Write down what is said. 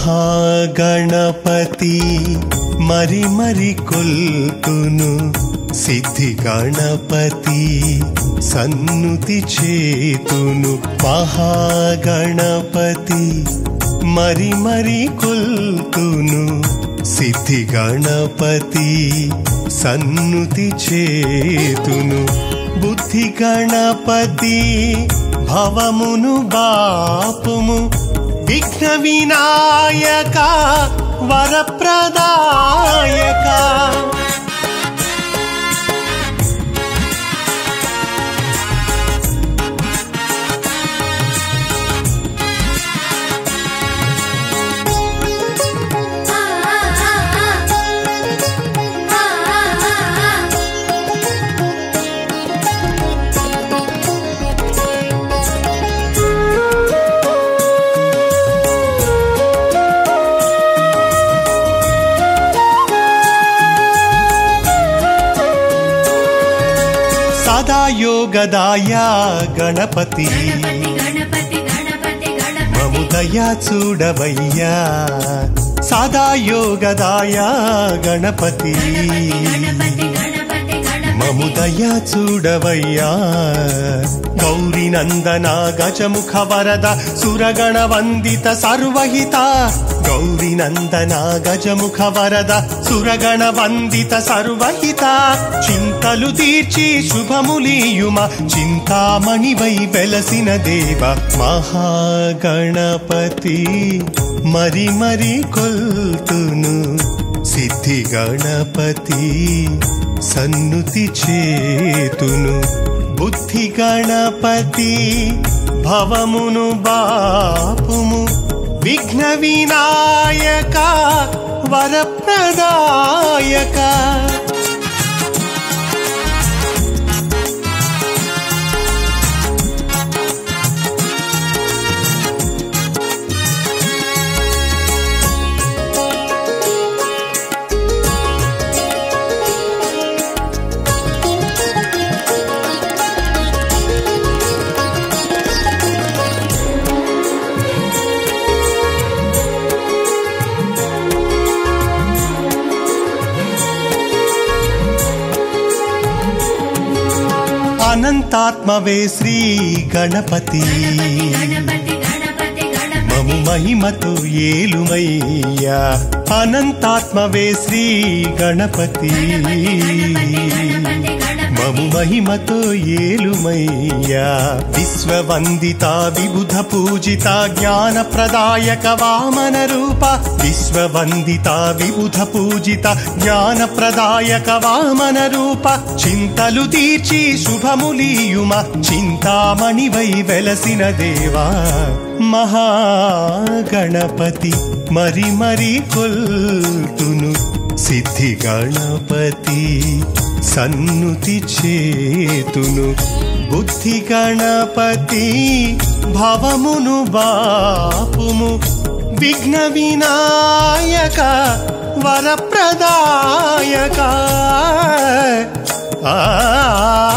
మహాగణపతి మరి మరి కొల్తును సిద్ధి గణపతి సన్నుతి చేతును మహాగణపతి మరి మరి కొల్తును సిద్ధి గణపతి సన్నుతి చేతును బుద్ధి గణపతి భవమును బాపుము విఘ్న వినాయక వరప్రదాయక సదా యోగదాయ గణపతి గణపతి గణపతి గణపతి గణపతి మము దయా చూడవయ్యా సదా యోగదాయ గణపతి గణపతి గణపతి గణపతి మము దయా చూడవయ్యా గౌరి నందన గజముఖ వరద సురగణ వందిత సర్వహిత గౌరి నందన గజముఖ వరద సురగణ వందిత సర్వహిత చింతలు తీర్చి శుభములీయుమ చింతామణివై వెలసిన దేవ మహాగణపతి మరి మరి కొల్తును సిద్ధి గణపతి సన్నుతి చేతును బుద్ధి గణపతి భవమును బాపుము విఘ్న వినాయక వరప్రదాయక అనంతాత్మవే శ్రీ గణపతి గణపతి గణపతి గణపతి మము మహిమతో ఏలుమయ్యా అనంతాత్మవే శ్రీ గణపతి గణపతి గణపతి మము మహిమతో ఏలుమయ్యా విశ్వవందిత విబుధ పూజిత జ్ఞాన ప్రదాయక వామన రూప విశ్వవందిత విబుధ పూజిత జ్ఞాన ప్రదాయక వామన రూప చింతలు తీర్చి శుభములీయుమ చింతామణివై వెలసిన దేవా మహాగణపతి మరి మరి కొల్తును సిద్ధి గణపతి సన్నుతి చేతును బుద్ధి గణపతి భవమును బాపుము విఘ్న వినాయక వరప్రదాయక ఆ